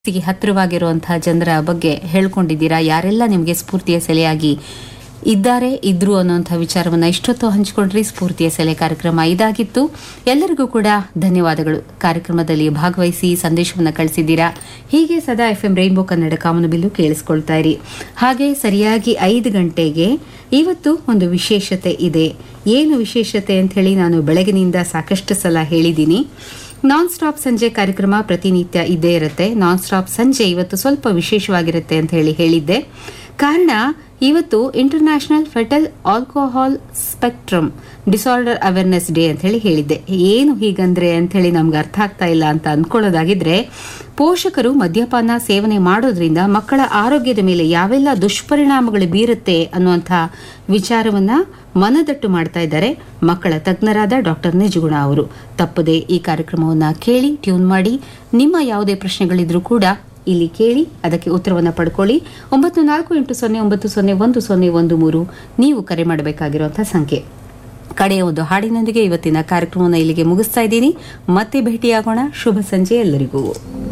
ಗೆ ಹತ್ತಿರವಾಗಿರುವಂತಹ ಜನರ ಬಗ್ಗೆ ಹೇಳ್ಕೊಂಡಿದ್ದೀರಾ ಯಾರೆಲ್ಲ ನಿಮಗೆ ಸ್ಫೂರ್ತಿಯ ಸೆಲೆಯಾಗಿ ಇದ್ದಾರೆ ಇದ್ರು ಅನ್ನುವಂಥ ವಿಚಾರವನ್ನ ಇಷ್ಟೊತ್ತು ಹಂಚಿಕೊಂಡ್ರಿ ಸ್ಫೂರ್ತಿಯ ಸೆಲೆ ಕಾರ್ಯಕ್ರಮ ಇದಾಗಿತ್ತು ಎಲ್ಲರಿಗೂ ಕೂಡ ಧನ್ಯವಾದಗಳು ಕಾರ್ಯಕ್ರಮದಲ್ಲಿ ಭಾಗವಹಿಸಿ ಸಂದೇಶವನ್ನು ಕಳಿಸಿದ್ದೀರಾ ಹೀಗೆ ಸದಾ ಎಫ್ ಎಂ ರೈನ್ಬೋ ಕನ್ನಡ ಕಾಮನಬಿಲ್ಲು ಕೇಳಿಸ್ಕೊಳ್ತಾ ಇರಿ ಹಾಗೆ ಸರಿಯಾಗಿ ಐದು ಗಂಟೆಗೆ ಇವತ್ತು ಒಂದು ವಿಶೇಷತೆ ಇದೆ ಏನು ವಿಶೇಷತೆ ಅಂತ ಹೇಳಿ ನಾನು ಬೆಳಗಿನಿಂದ ಸಾಕಷ್ಟು ಸಲ ಹೇಳಿದ್ದೀನಿ ನಾನ್ ಸ್ಟಾಪ್ ಸಂಜೆ ಕಾರ್ಯಕ್ರಮ ಪ್ರತಿನಿತ್ಯ ಇದ್ದೇ ಇರುತ್ತೆ ನಾನ್ ಸ್ಟಾಪ್ ಸಂಜೆ ಇವತ್ತು ಸ್ವಲ್ಪ ವಿಶೇಷವಾಗಿರುತ್ತೆ ಅಂತ ಹೇಳಿ ಹೇಳಿದ್ದೆ ಕಾರಣ ಇವತ್ತು international fetal alcohol spectrum disorder awareness day ಅಂತ ಹೇಳಿ ಹೇಳಿದ್ದೆ ಏನು ಹೀಗಂದ್ರೆ ಅಂತ ಹೇಳಿ ನಮ್ಗೆ ಅರ್ಥ ಆಗ್ತಾ ಇಲ್ಲ ಅಂತ ಅಂದ್ಕೊಳ್ಳೋದಾಗಿದ್ರೆ ಪೋಷಕರು ಮದ್ಯಪಾನ ಸೇವನೆ ಮಾಡೋದ್ರಿಂದ ಮಕ್ಕಳ ಆರೋಗ್ಯದ ಮೇಲೆ ಯಾವೆಲ್ಲ ದುಷ್ಪರಿಣಾಮಗಳು ಬೀರುತ್ತೆ ಅನ್ನುವಂಥ ವಿಚಾರವನ್ನ ಮನದಟ್ಟು ಮಾಡ್ತಾ ಇದ್ದಾರೆ ಮಕ್ಕಳ ತಜ್ಞರಾದ ಡಾಕ್ಟರ್ ನಿಜಗುಣ ಅವರು ತಪ್ಪದೆ ಈ ಕಾರ್ಯಕ್ರಮವನ್ನ ಕೇಳಿ ಟ್ಯೂನ್ ಮಾಡಿ ನಿಮ್ಮ ಯಾವುದೇ ಪ್ರಶ್ನೆಗಳಿದ್ರೂ ಕೂಡ ಇಲ್ಲಿ ಕೇಳಿ ಅದಕ್ಕೆ ಉತ್ತರವನ್ನು ಪಡ್ಕೊಳ್ಳಿ ಒಂಬತ್ತು ನಾಲ್ಕು ಎಂಟು ಸೊನ್ನೆ ಒಂಬತ್ತು ಸೊನ್ನೆ ಒಂದು ಸೊನ್ನೆ ಒಂದು ಮೂರು ನೀವು ಕರೆ ಮಾಡಬೇಕಾಗಿರುವಂತಹ ಸಂಖ್ಯೆ ಕಡೆಯ ಒಂದು ಹಾಡಿನೊಂದಿಗೆ ಇವತ್ತಿನ ಕಾರ್ಯಕ್ರಮವನ್ನು ಇಲ್ಲಿಗೆ ಮುಗಿಸ್ತಾ ಇದ್ದೀನಿ ಮತ್ತೆ ಭೇಟಿಯಾಗೋಣ ಶುಭ ಸಂಜೆ ಎಲ್ಲರಿಗೂ